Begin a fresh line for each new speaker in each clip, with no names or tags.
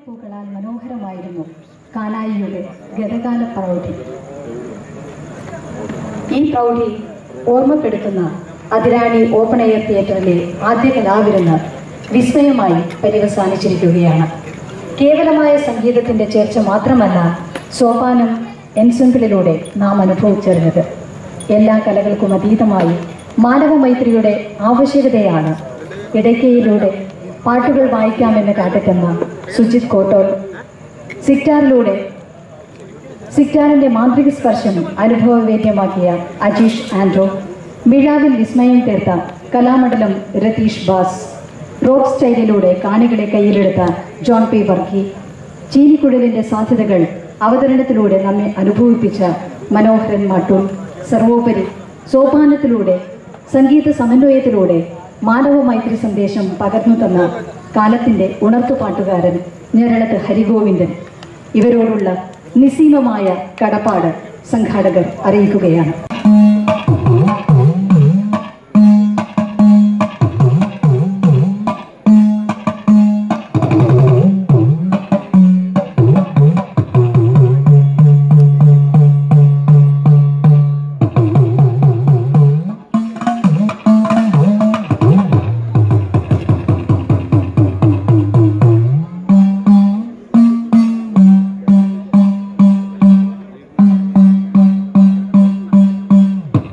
പൂക്കളാൽ മനോഹരമായിരുന്നു കാനായിയുടെ ഗതകാല പ്രൗഢി ഈ പ്രൗഢി ഓർമ്മപ്പെടുത്തുന്ന അതിരാണി ഓപ്പൺ എയർ തിയേറ്ററിലെ ആദ്യ കലാവിരുന്ന് വിസ്മയമായി പര്യവസാനിച്ചിരിക്കുകയാണ് കേവലമായ സംഗീതത്തിന്റെ ചേർച്ച മാത്രമല്ല സോപാനം എൻസെമ്പിളിലൂടെ നാം അനുഭവിച്ചറിഞ്ഞത് എല്ലാ കലകൾക്കും അതീതമായി മാനവ മൈത്രിയുടെ ആവശ്യകതയാണ് ഇടയ്ക്കയിലൂടെ പാട്ടുകൾ വായിക്കാമെന്ന് കാട്ടിത്തന്ന സുജിത് കോട്ടോൾ സിറ്റാറിലൂടെ സിറ്റാറിന്റെ മാന്ത്രിക സ്പർശം അനുഭവവേദ്യമാക്കിയ അജീഷ് ആൻഡ്രോ മിഴാവിൽ വിസ്മയം തീർത്ത കലാമണ്ഡലം രതീഷ് ബാസ് റോക്ക് സ്റ്റൈലിലൂടെ കാണികളെ കയ്യിലെടുത്ത ജോൺ പി വർക്കി ചീനിക്കുഴലിന്റെ സാധ്യതകൾ അവതരണത്തിലൂടെ നമ്മെ അനുഭവിപ്പിച്ച മനോഹരൻ മാട്ടൂർ സർവോപരി സോപാനത്തിലൂടെ സംഗീത സമന്വയത്തിലൂടെ മാനവ മൈത്രി സന്ദേശം പകർന്നു തന്ന കാലത്തിന്റെ ഉണർത്തുപാട്ടുകാരൻ ഞരളത്ത് ഹരിഗോവിന്ദൻ ഇവരോടുള്ള നിസ്സീമമായ കടപ്പാട് സംഘാടകർ അറിയിക്കുകയാണ്
ും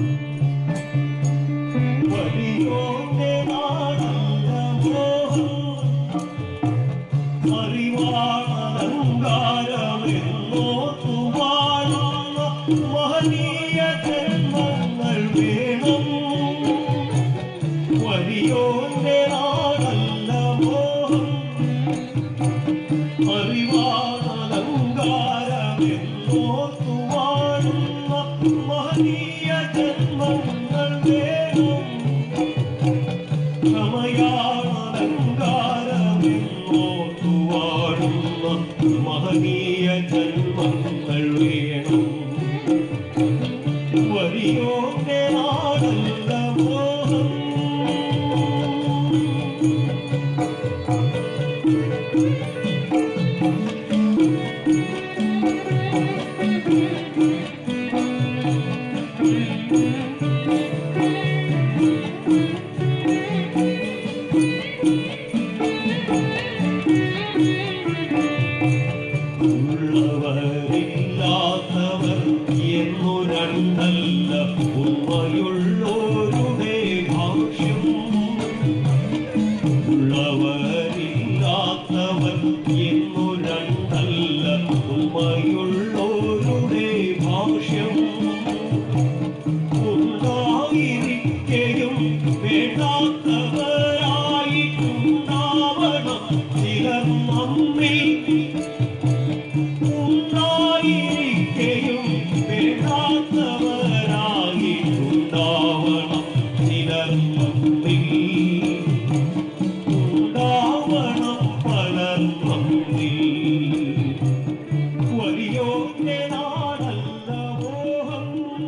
വലിയോന്റെ നാടല്ല മോഹം അറിവാണലങ്കാരമെന്നോർത്തു വാഴുന്ന മഹനീയ ജന്മങ്ങൾ വേണം വലിയോന്റെ നാടല്ല മോഹം അറിവാണലങ്കാരമെന്നോർത്തു വാഴുന്ന മഹനീയ ജന്മങ്ങൾ വേണം ക്ഷമയാണലങ്കാരമെന്നോർത്തു വാഴുന്ന മഹനീയ ജന്മങ്ങൾ വേണം വരിയോന്റെ നാടല്ല മോഹം ഉള്ളവരില്ലാത്തവർ എന്നു രണ്ടല്ല ഉമ്മയുള്ളോരുടെ ഭാഷ്യം ഉള്ളവരില്ലാത്തവർ എന്നു രണ്ടല്ല ഉമ്മയുള്ളോരുടെ ഭാഷ്യം ഉണ്ടായിരിക്കയും വേണ്ടാത്തവരായിട്ടുണ്ടാവണം ചിലർ നമ്മിൽ ഉണ്ടായിരിക്കയും വേണ്ടാത്തവരായിട്ടുണ്ടാവണം ചിലർ നമ്മിൽ ഉണ്ടാവണം പലർ നമ്മിൽ വലിയോന്റെ നാടല്ല മോഹം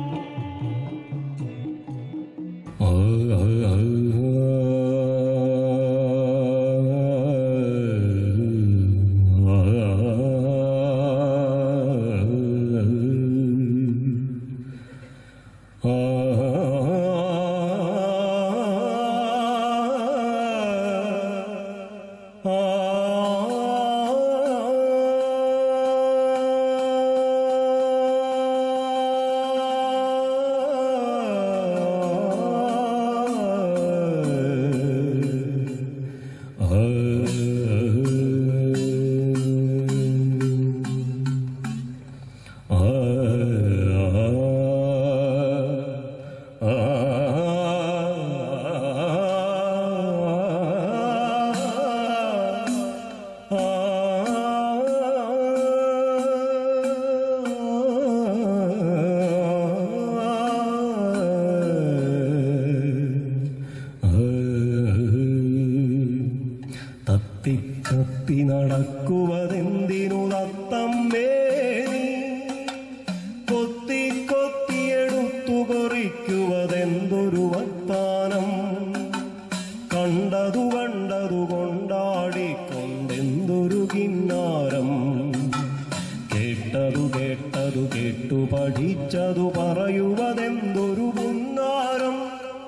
തത്തി തത്തി നടക്കുവതെന്തിനു തത്തമ്മേ നീ? കൊത്തി കൊത്തിയെടുത്തു കൊറിക്കുവതെന്തൊരു വർത്താനം കണ്ടതു കണ്ടതു കൊണ്ടാടിക്കൊണ്ടെന്തൊരു കിന്നാരം കേട്ടതു കേട്ടതു കേട്ടു പഠിച്ചതു പറയുവതെന്തൊരു പുന്നാരം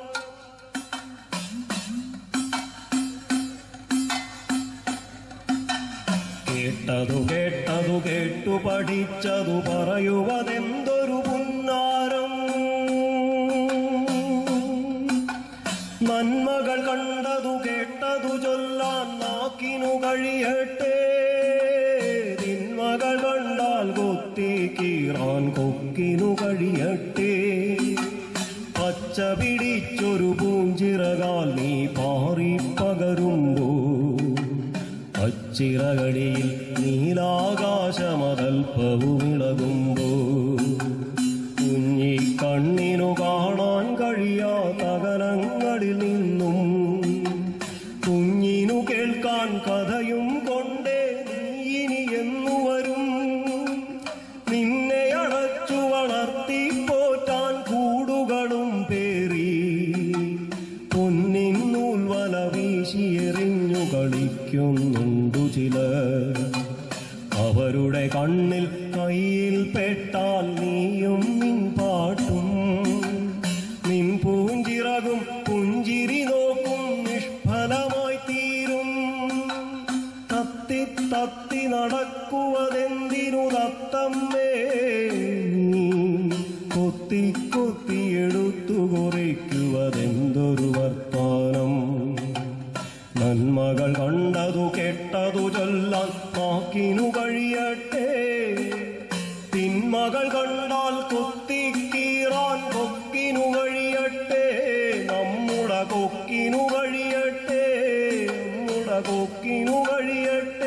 കേട്ടതു കേട്ടതു കേട്ടു പഠിച്ചതു പറയുവതെന്തൊരു പുന്നാരം നന്മകൾ കണ്ടതു കേട്ടതു ചൊല്ലാൻ നാക്കിനു കഴിയട്ടെ തിന്മകൾ കണ്ടാൽ കൊത്തി കീറാൻ കൊക്കിനു കഴിയട്ടെ പച്ച പിടിച്ചൊരു പൂഞ്ചിറകാൽ നീ പാറി പകരുമ്പോ അച്ചിറകടിയിൽ നീലാകാശമതൽപ്പവുമിളകുമ്പോ കുഞ്ഞി കണ്ണിനു കാണാൻ കഴിയാത്ത അകലങ്ങളിൽ നിന്നും കുഞ്ഞിനു കേൾക്കാൻ കഥയും കൊണ്ടേ നീ ഇനി എന്നു വരും നിന്നെ അടച്ചു വളർത്തി പോറ്റാൻ കൂടുകളും പേറി പൊന്നിൻ നൂൽവല വീശിയെറിഞ്ഞു കളിക്കുന്നുണ്ടു ചിലർ അവരുടെ കണ്ണിൽ കൈ എടുത്തു കുറിക്കുവതെന്തൊരു വർത്താനം നന്മകൾ കണ്ടതു കേട്ടതു ചൊല്ലാൻ നാക്കിനു കഴിയട്ടെ തിന്മകൾ കണ്ടാൽ കുത്തിക്കീറാൻ കൊക്കിനു കഴിയട്ടെ നമ്മുടെ കൊക്കിനു കഴിയട്ടെ നമ്മുടെ കൊക്കിനു കഴിയട്ടെ